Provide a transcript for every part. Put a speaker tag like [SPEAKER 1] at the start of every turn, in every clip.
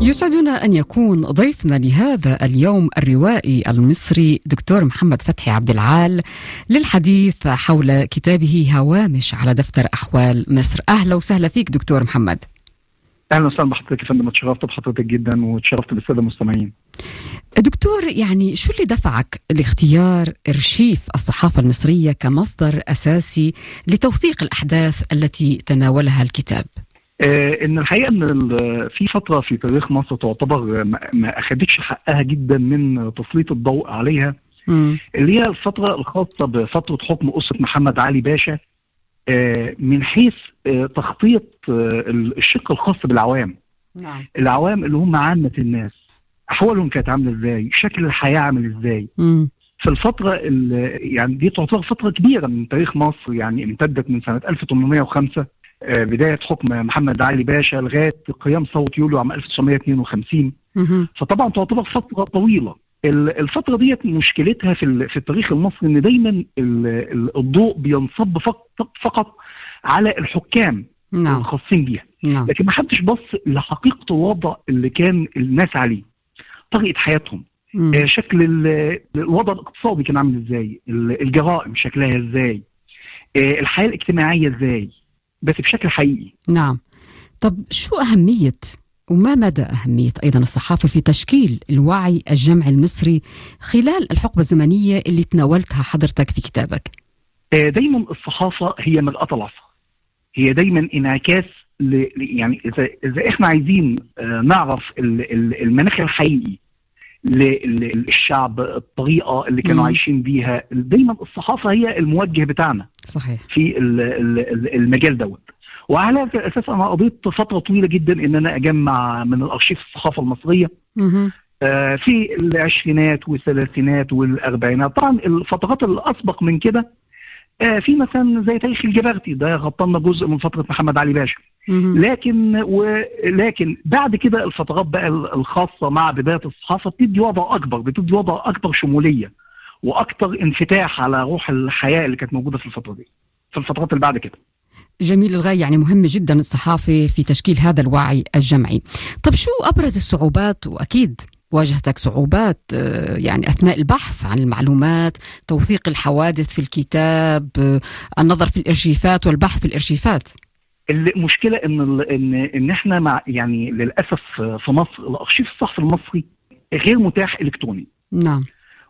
[SPEAKER 1] يسعدنا أن يكون ضيفنا لهذا اليوم الروائي المصري دكتور محمد فتحي عبد العال للحديث حول كتابه هوامش على دفتر أحوال مصر أهلا وسهلا فيك دكتور محمد
[SPEAKER 2] اهلا وسهلا بحضرتك يا فندم اتشرفت بحضرتك جدا واتشرفت بالساده المستمعين.
[SPEAKER 1] دكتور يعني شو اللي دفعك لاختيار ارشيف الصحافه المصريه كمصدر اساسي لتوثيق الاحداث التي تناولها الكتاب؟
[SPEAKER 2] آه ان الحقيقه ان في فتره في تاريخ مصر تعتبر ما اخذتش حقها جدا من تسليط الضوء عليها م. اللي هي الفتره الخاصه بفتره حكم اسره محمد علي باشا آه من حيث آه تخطيط الشق الخاص بالعوام نعم. العوام اللي هم عامه الناس احوالهم كانت عامله ازاي شكل الحياه عامل ازاي م. في الفترة يعني دي تعتبر فترة كبيرة من تاريخ مصر يعني امتدت من سنة 1805 بدايه حكم محمد علي باشا لغايه قيام ثوره يوليو عام 1952 فطبعا تعتبر فتره طويله الفتره ديت مشكلتها في في التاريخ المصري ان دايما الضوء بينصب فقط على الحكام نعم. الخاصين بيها نعم. لكن ما حدش بص لحقيقه الوضع اللي كان الناس عليه طريقه حياتهم مم. شكل الوضع الاقتصادي كان عامل ازاي الجرائم شكلها ازاي الحياه الاجتماعيه ازاي بس بشكل حقيقي
[SPEAKER 1] نعم طب شو أهمية وما مدى أهمية أيضا الصحافة في تشكيل الوعي الجمعي المصري خلال الحقبة الزمنية اللي تناولتها حضرتك في كتابك
[SPEAKER 2] دايما الصحافة هي مرآة العصر هي دايما انعكاس ل... يعني إذا إذا إحنا عايزين نعرف المناخ الحقيقي للشعب الطريقه اللي كانوا م. عايشين بيها دايما الصحافه هي الموجه بتاعنا
[SPEAKER 1] صحيح
[SPEAKER 2] في المجال دوت وعلى هذا الاساس انا قضيت فتره طويله جدا ان انا اجمع من الارشيف الصحافه المصريه آه في العشرينات والثلاثينات والاربعينات طبعا الفترات اللي اسبق من كده آه في مثلا زي تاريخ الجبرتي ده غطى جزء من فتره محمد علي باشا لكن ولكن بعد كده الفترات بقى الخاصه مع بدايه الصحافه بتدي وضع اكبر بتدي وضع اكبر شموليه واكثر انفتاح على روح الحياه اللي كانت موجوده في الفتره دي في الفترات اللي بعد كده
[SPEAKER 1] جميل الغاية يعني مهم جدا الصحافة في تشكيل هذا الوعي الجمعي طب شو أبرز الصعوبات وأكيد واجهتك صعوبات يعني اثناء البحث عن المعلومات، توثيق الحوادث في الكتاب، النظر في الارشيفات والبحث في الارشيفات.
[SPEAKER 2] المشكله ان ان ان احنا مع يعني للاسف في مصر الارشيف الصحفي المصري غير متاح الكتروني.
[SPEAKER 1] نعم.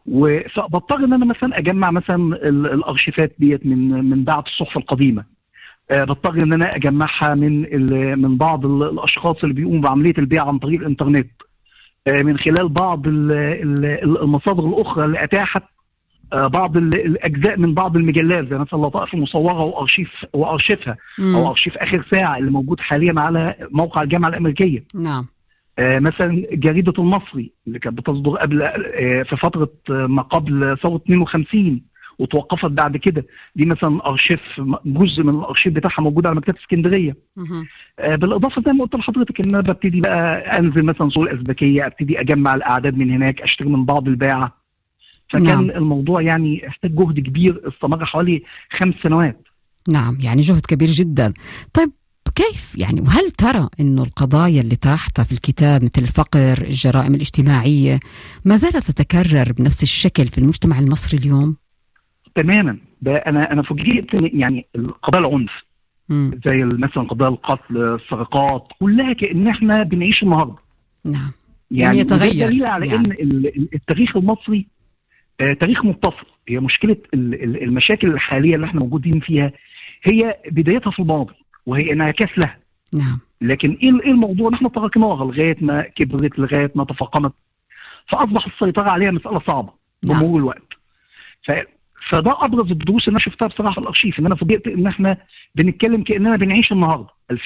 [SPEAKER 2] فبضطر ان انا مثلا اجمع مثلا الارشيفات ديت من من بعض الصحف القديمه. أه بضطر ان انا اجمعها من من بعض الاشخاص اللي بيقوموا بعمليه البيع عن طريق الانترنت. أه من خلال بعض المصادر الاخرى اللي اتاحت بعض الاجزاء من بعض المجلات زي مثلا لطائف مصوره وارشيف وارشيفها مم. او ارشيف اخر ساعه اللي موجود حاليا على موقع الجامعه الامريكيه.
[SPEAKER 1] نعم.
[SPEAKER 2] آه مثلا جريده المصري اللي كانت بتصدر قبل آه في فتره ما قبل ثوره 52 وتوقفت بعد كده دي مثلا ارشيف جزء من الارشيف بتاعها موجود على مكتبه اسكندريه. آه بالاضافه زي ما قلت لحضرتك ان انا ببتدي بقى انزل مثلا سوق الازبكيه ابتدي اجمع الاعداد من هناك اشتري من بعض الباعه فكان نعم. الموضوع يعني احتاج جهد كبير استمر حوالي خمس سنوات
[SPEAKER 1] نعم يعني جهد كبير جدا طيب كيف يعني وهل ترى انه القضايا اللي طرحتها في الكتاب مثل الفقر الجرائم الاجتماعيه ما زالت تتكرر بنفس الشكل في المجتمع المصري اليوم
[SPEAKER 2] تماما ده انا انا فوجئت يعني قضايا العنف م. زي مثلا قضايا القتل السرقات كلها كان احنا بنعيش النهارده
[SPEAKER 1] نعم
[SPEAKER 2] يعني
[SPEAKER 1] يتغير
[SPEAKER 2] دليل على يعني. ان التاريخ المصري آه تاريخ متصل هي مشكله المشاكل الحاليه اللي احنا موجودين فيها هي بدايتها في الماضي وهي انعكاس لها
[SPEAKER 1] نعم
[SPEAKER 2] لكن ايه الموضوع ان احنا تركناها لغايه ما كبرت لغايه ما تفاقمت فاصبح السيطره عليها مساله صعبه بمرور نعم. الوقت ف... فده ابرز الدروس اللي انا شفتها بصراحه في الارشيف ان انا فوجئت ان احنا بنتكلم كاننا بنعيش النهارده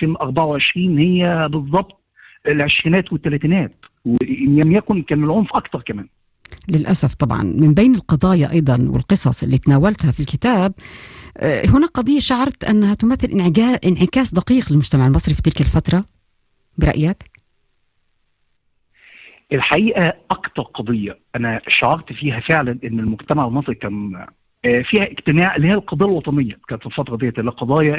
[SPEAKER 2] 2024 هي بالظبط العشرينات والثلاثينات وان لم يكن كان العنف اكثر كمان
[SPEAKER 1] للأسف طبعا من بين القضايا أيضا والقصص اللي تناولتها في الكتاب هناك قضية شعرت أنها تمثل انعكاس دقيق للمجتمع المصري في تلك الفترة برأيك؟
[SPEAKER 2] الحقيقة أكثر قضية أنا شعرت فيها فعلا أن المجتمع المصري كان فيها اجتماع اللي هي القضيه الوطنيه كانت في الفتره ديت اللي قضايا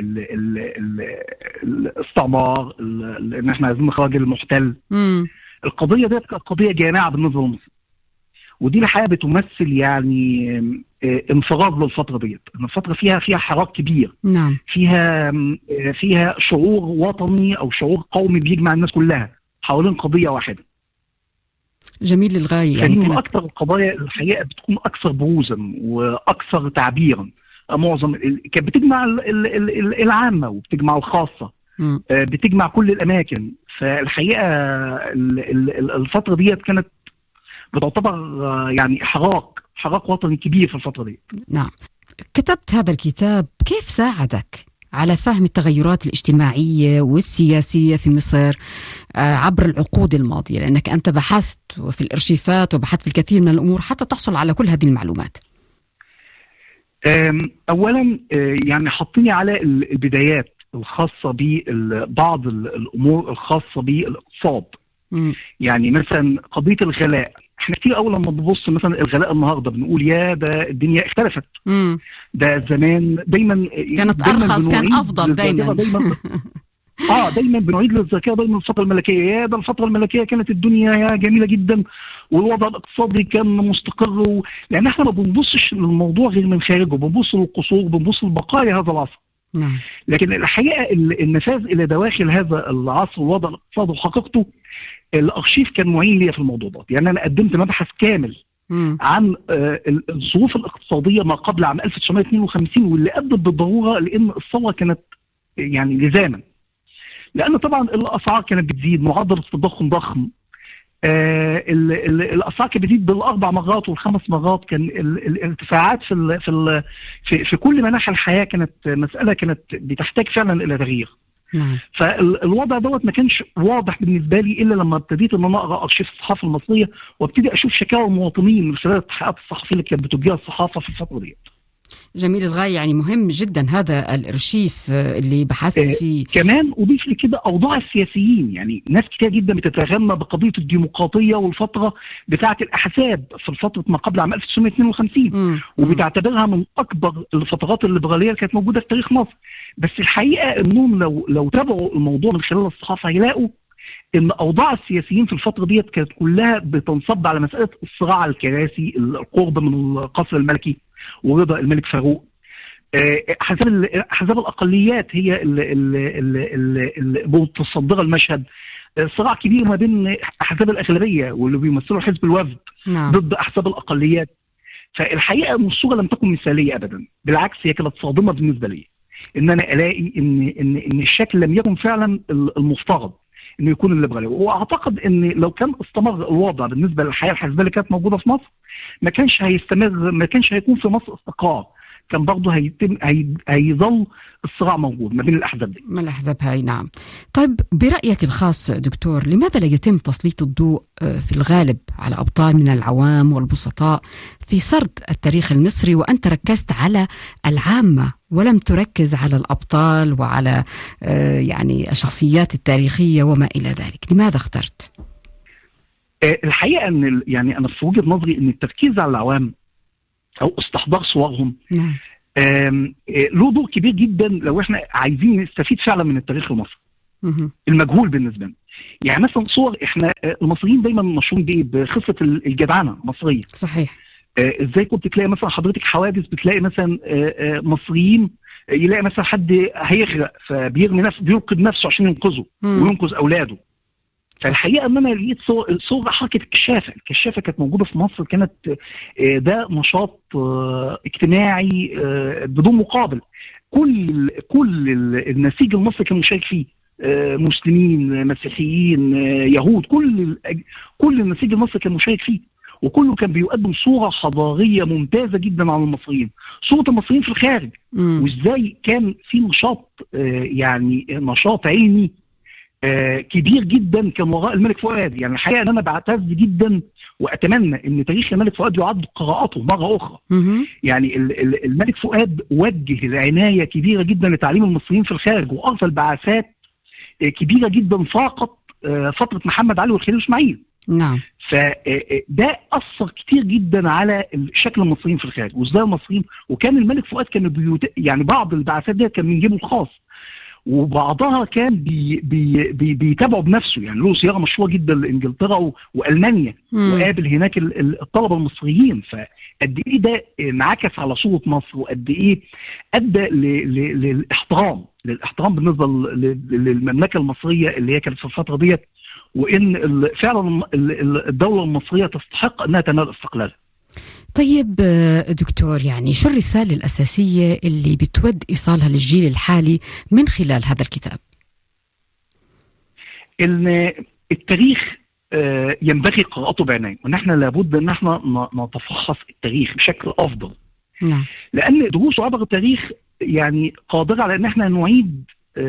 [SPEAKER 2] الاستعمار ان احنا عايزين نخرج المحتل القضيه ديت كانت قضيه جامعه بالنسبه لمصر ودي الحقيقه بتمثل يعني انفراد للفتره ديت الفتره فيها فيها حراك كبير
[SPEAKER 1] نعم
[SPEAKER 2] فيها فيها شعور وطني او شعور قومي بيجمع الناس كلها حوالين قضيه واحده
[SPEAKER 1] جميل للغايه
[SPEAKER 2] يعني كانت اكثر القضايا الحقيقه بتكون اكثر بروزا واكثر تعبيرا معظم كانت بتجمع العامه وبتجمع الخاصه م. بتجمع كل الاماكن فالحقيقه الفتره ديت كانت بتعتبر يعني حراك حراك وطني كبير في الفتره دي
[SPEAKER 1] نعم كتبت هذا الكتاب كيف ساعدك على فهم التغيرات الاجتماعيه والسياسيه في مصر عبر العقود الماضيه لانك انت بحثت في الارشيفات وبحثت في الكثير من الامور حتى تحصل على كل هذه المعلومات
[SPEAKER 2] اولا يعني حطيني على البدايات الخاصه ببعض الامور الخاصه بالاقتصاد يعني مثلا قضيه الغلاء احنا كتير اول لما بنبص مثلا الغلاء النهارده بنقول يا ده الدنيا اختلفت
[SPEAKER 1] مم.
[SPEAKER 2] ده زمان دايما
[SPEAKER 1] كانت ارخص كان افضل دايما,
[SPEAKER 2] دايما اه دايما بنعيد للذاكره دايما الفتره الملكيه يا ده الفتره الملكيه كانت الدنيا جميله جدا والوضع الاقتصادي كان مستقر و... لان احنا ما بنبصش للموضوع غير من خارجه بنبص للقصور بنبص لبقايا هذا العصر
[SPEAKER 1] نعم.
[SPEAKER 2] لكن الحقيقه النفاذ الى دواخل هذا العصر والوضع الاقتصادي وحقيقته الارشيف كان معين ليا في الموضوع ده يعني انا قدمت مبحث كامل
[SPEAKER 1] م.
[SPEAKER 2] عن الظروف الاقتصاديه ما قبل عام 1952 واللي ادت بالضروره لان الثوره كانت يعني لزاما لان طبعا الاسعار كانت بتزيد معدل التضخم ضخم آه الاسعار كانت بتزيد بالاربع مرات والخمس مرات كان الارتفاعات في ال في ال في, في كل مناحي الحياه كانت مساله كانت بتحتاج فعلا الى تغيير
[SPEAKER 1] نعم.
[SPEAKER 2] فالوضع دوت ما كانش واضح بالنسبه لي الا لما ابتديت ان انا اقرا ارشيف الصحافه المصريه وابتدي اشوف شكاوى المواطنين من خلال التحقيقات الصحفيه اللي كانت بتجيها الصحافه في الفتره ديت.
[SPEAKER 1] جميل الغاية يعني مهم جدا هذا الارشيف اللي بحثت فيه
[SPEAKER 2] آه كمان اضيف لي كده اوضاع السياسيين يعني ناس كتير جدا بتتغنى بقضيه الديمقراطيه والفتره بتاعه الاحزاب في فتره ما قبل عام 1952
[SPEAKER 1] م.
[SPEAKER 2] وبتعتبرها من اكبر الفترات الليبراليه اللي كانت موجوده في تاريخ مصر بس الحقيقه انهم لو لو تابعوا الموضوع من خلال الصحافه هيلاقوا ان اوضاع السياسيين في الفتره ديت كانت كلها بتنصب على مساله الصراع على الكراسي القرب من القصر الملكي ورضا الملك فاروق احزاب احزاب الاقليات هي اللي متصدره المشهد صراع كبير ما بين احزاب الاغلبيه واللي بيمثلوا حزب الوفد
[SPEAKER 1] نعم.
[SPEAKER 2] ضد احزاب الاقليات فالحقيقه ان الصوره لم تكن مثاليه ابدا بالعكس هي كانت صادمه بالنسبه لي ان انا الاقي ان ان ان الشكل لم يكن فعلا المفترض انه يكون الليبرالي واعتقد ان لو كان استمر الوضع بالنسبه للحياه الحزبيه اللي كانت موجوده في مصر ما كانش هيستمر ما كانش هيكون في مصر استقرار كان برضه هيتم هي... هيظل الصراع موجود ما بين الاحزاب دي.
[SPEAKER 1] ما الاحزاب هاي نعم. طيب برايك الخاص دكتور لماذا لا يتم تسليط الضوء في الغالب على ابطال من العوام والبسطاء في سرد التاريخ المصري وانت ركزت على العامه ولم تركز على الابطال وعلى يعني الشخصيات التاريخيه وما الى ذلك، لماذا اخترت؟
[SPEAKER 2] الحقيقه ان يعني انا في وجهه نظري ان التركيز على العوام او استحضار صورهم
[SPEAKER 1] نعم.
[SPEAKER 2] له دور كبير جدا لو احنا عايزين نستفيد فعلا من التاريخ المصري المجهول بالنسبه لنا يعني مثلا صور احنا المصريين دايما مشهورين بايه بخصه الجدعنه المصريه
[SPEAKER 1] صحيح
[SPEAKER 2] ازاي كنت تلاقي مثلا حضرتك حوادث بتلاقي مثلا مصريين يلاقي مثلا حد هيغرق فبيرمي نفسه بينقذ نفسه عشان ينقذه وينقذ اولاده فالحقيقه ان انا لقيت صور صور حركه الكشافه، الكشافه كانت موجوده في مصر كانت ده نشاط اجتماعي بدون مقابل. كل كل النسيج المصري كان مشارك فيه مسلمين مسيحيين يهود كل كل النسيج المصري كان مشارك فيه وكله كان بيقدم صوره حضاريه ممتازه جدا عن المصريين، صوره المصريين في الخارج وازاي كان في نشاط يعني نشاط علمي آه كبير جدا كان وراء الملك فؤاد يعني الحقيقه ان انا بعتز جدا واتمنى ان تاريخ الملك فؤاد يعد قراءته مره اخرى
[SPEAKER 1] مم.
[SPEAKER 2] يعني الملك فؤاد وجه العنايه كبيره جدا لتعليم المصريين في الخارج وارسل بعثات آه كبيره جدا فاقت آه فتره محمد علي والخليل اسماعيل
[SPEAKER 1] نعم
[SPEAKER 2] فده اثر كتير جدا على شكل المصريين في الخارج وازاي المصريين وكان الملك فؤاد كان بيوت... يعني بعض البعثات دي كان من جيبه الخاص وبعضها كان بي بي بي بيتابعوا بنفسه يعني له صياغه مشهوره جدا لانجلترا والمانيا وقابل هناك الطلبه المصريين فقد ايه ده انعكس على صوره مصر وقد ايه ادى للاحترام للاحترام بالنسبه للمملكه المصريه اللي هي كانت في الفتره ديت وان فعلا الدوله المصريه تستحق انها تنال استقلالها.
[SPEAKER 1] طيب دكتور يعني شو الرسالة الأساسية اللي بتود إيصالها للجيل الحالي من خلال هذا الكتاب؟
[SPEAKER 2] إن التاريخ ينبغي قراءته بعناية وان احنا لابد ان احنا نتفحص التاريخ بشكل افضل
[SPEAKER 1] نعم.
[SPEAKER 2] لان دروس عبر التاريخ يعني قادره على ان احنا نعيد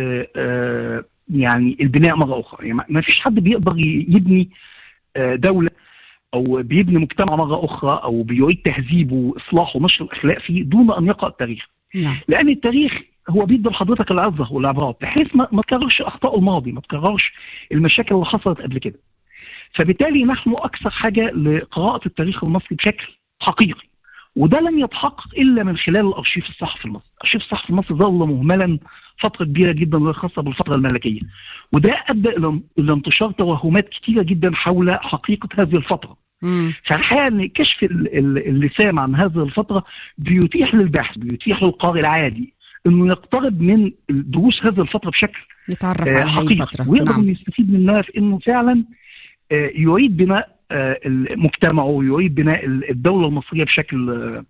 [SPEAKER 2] يعني البناء مره اخرى يعني ما فيش حد بيقدر يبني دوله او بيبني مجتمع مره اخرى او بيعيد تهذيبه واصلاحه ونشر الاخلاق فيه دون ان يقرا التاريخ.
[SPEAKER 1] نعم.
[SPEAKER 2] لان التاريخ هو بيدي لحضرتك العظه والعبرات بحيث ما, ما تكررش اخطاء الماضي ما تكررش المشاكل اللي حصلت قبل كده. فبالتالي نحن اكثر حاجه لقراءه التاريخ المصري بشكل حقيقي. وده لن يتحقق الا من خلال الارشيف الصحفي المصري، الارشيف الصحفي المصري ظل مهملا فتره كبيره جدا خاصه بالفتره الملكيه. وده ادى الى انتشار توهمات كثيره جدا حول حقيقه هذه الفتره. فالحقيقه ان كشف اللسان عن هذه الفتره بيتيح للباحث بيتيح للقارئ العادي انه يقترب من دروس هذه الفتره بشكل
[SPEAKER 1] يتعرف على هذه الفتره
[SPEAKER 2] ويقدر نعم. يستفيد منها في انه فعلا يعيد بناء مجتمعه يعيد بناء الدوله المصريه بشكل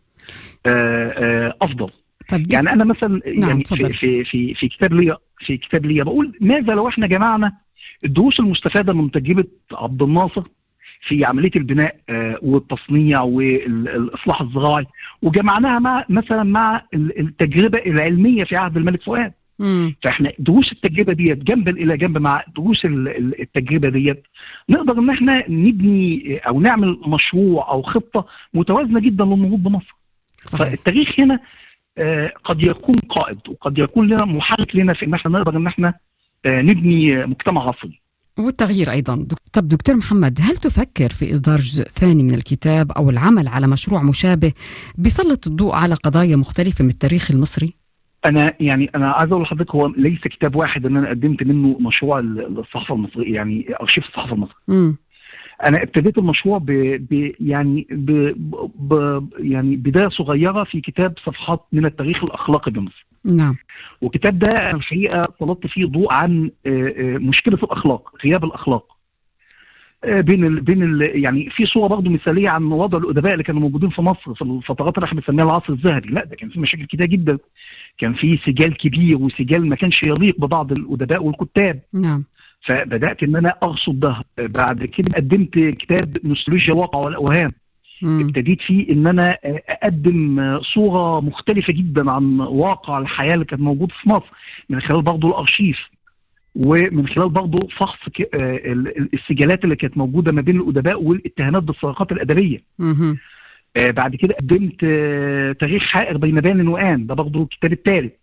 [SPEAKER 2] افضل
[SPEAKER 1] طب
[SPEAKER 2] يعني انا مثلا
[SPEAKER 1] نعم
[SPEAKER 2] يعني
[SPEAKER 1] تفضل.
[SPEAKER 2] في في في كتاب ليا في كتاب ليا بقول ماذا لو احنا جمعنا الدروس المستفاده من تجربه عبد الناصر في عمليه البناء والتصنيع والاصلاح الزراعي وجمعناها مع مثلا مع التجربه العلميه في عهد الملك فؤاد
[SPEAKER 1] مم.
[SPEAKER 2] فاحنا دروس التجربه ديت جنبا الى جنب مع دروس التجربه ديت نقدر ان احنا نبني او نعمل مشروع او خطه متوازنه جدا للنهوض بمصر
[SPEAKER 1] صحيح.
[SPEAKER 2] فالتاريخ هنا قد يكون قائد وقد يكون لنا محرك لنا في ان احنا نقدر ان احنا نبني مجتمع عصري
[SPEAKER 1] والتغيير ايضا طب دكتور محمد هل تفكر في اصدار جزء ثاني من الكتاب او العمل على مشروع مشابه بيسلط الضوء على قضايا مختلفه من التاريخ المصري
[SPEAKER 2] انا يعني انا عايز اقول لحضرتك هو ليس كتاب واحد ان انا قدمت منه مشروع الصحافه المصريه يعني ارشيف الصحافه المصري
[SPEAKER 1] امم
[SPEAKER 2] انا ابتديت المشروع ب, ب يعني ب, ب يعني بدايه صغيره في كتاب صفحات من التاريخ الاخلاقي بمصر
[SPEAKER 1] نعم
[SPEAKER 2] والكتاب ده الحقيقه سلطت فيه ضوء عن مشكله الاخلاق غياب الاخلاق بين ال بين ال يعني في صوره برضه مثاليه عن وضع الادباء اللي كانوا موجودين في مصر في الفترات اللي احنا بنسميها العصر الذهبي لا ده كان في مشاكل كتير جدا كان في سجال كبير وسجال ما كانش يليق ببعض الادباء والكتاب
[SPEAKER 1] نعم
[SPEAKER 2] فبدات ان انا ارصد ده بعد كده قدمت كتاب نوستالجيا الواقع والاوهام ابتديت فيه ان انا اقدم صوره مختلفه جدا عن واقع الحياه اللي كانت موجود في مصر من خلال برضه الارشيف ومن خلال برضه فحص السجالات اللي كانت موجوده ما بين الادباء والاتهامات بالسرقات الادبيه.
[SPEAKER 1] مم.
[SPEAKER 2] آه بعد كده قدمت آه تاريخ حائر بين بان وان ده برضه الكتاب الثالث.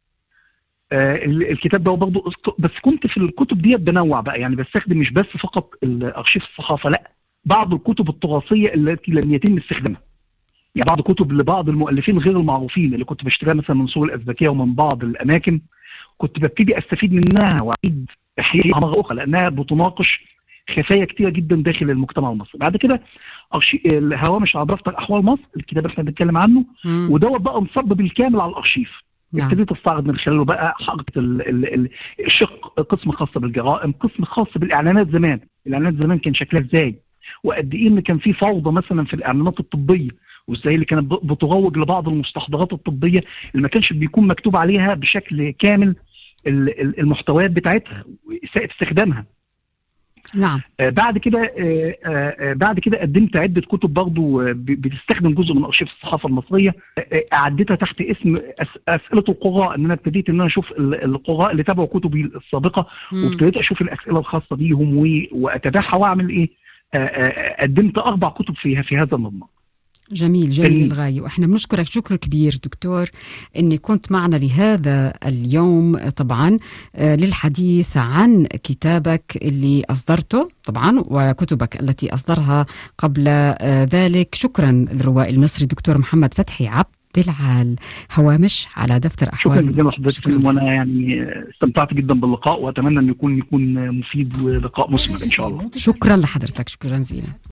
[SPEAKER 2] آه الكتاب ده برضه بس كنت في الكتب ديت بنوع بقى يعني بستخدم مش بس فقط الارشيف الصحافه لا بعض الكتب التراثيه التي لم يتم استخدامها. يعني بعض كتب لبعض المؤلفين غير المعروفين اللي كنت بشتريها مثلا من سوق الازبكيه ومن بعض الاماكن كنت ببتدي استفيد منها واعيد احيائها مره اخرى لانها بتناقش خفايا كتيره جدا داخل المجتمع المصري بعد كده أرشي... الهوامش على دفتر احوال مصر الكتاب اللي احنا بنتكلم عنه ودوت بقى مصب بالكامل على الارشيف
[SPEAKER 1] نعم.
[SPEAKER 2] ابتديت استعرض من خلاله بقى حلقه ال... ال... ال... الشق قسم خاص بالجرائم قسم خاص بالاعلانات زمان الاعلانات زمان كان شكلها ازاي وقد ايه ان كان في فوضى مثلا في الاعلانات الطبيه وازاي اللي كانت بتروج لبعض المستحضرات الطبيه اللي ما كانش بيكون مكتوب عليها بشكل كامل المحتويات بتاعتها واساءه استخدامها
[SPEAKER 1] نعم
[SPEAKER 2] آه بعد كده آه آه بعد كده قدمت عده كتب برضه بتستخدم جزء من ارشيف الصحافه المصريه اعدتها تحت اسم اسئله القراء ان انا ابتديت ان انا اشوف القراء اللي تابعوا كتبي السابقه وابتديت اشوف الاسئله الخاصه بيهم واتابعها واعمل ايه قدمت اربع كتب فيها في هذا المضمون
[SPEAKER 1] جميل جميل للغاية وإحنا بنشكرك شكر كبير دكتور أني كنت معنا لهذا اليوم طبعا آه، للحديث عن كتابك اللي أصدرته طبعا وكتبك التي أصدرها قبل آه، ذلك شكرا للروائي المصري دكتور محمد فتحي عبد العال هوامش على دفتر
[SPEAKER 2] احوال شكرا جزيلا لحضرتك وانا يعني استمتعت جدا باللقاء واتمنى ان يكون يكون مفيد ولقاء مثمر ان شاء الله
[SPEAKER 1] شكرا لحضرتك شكرا جزيلا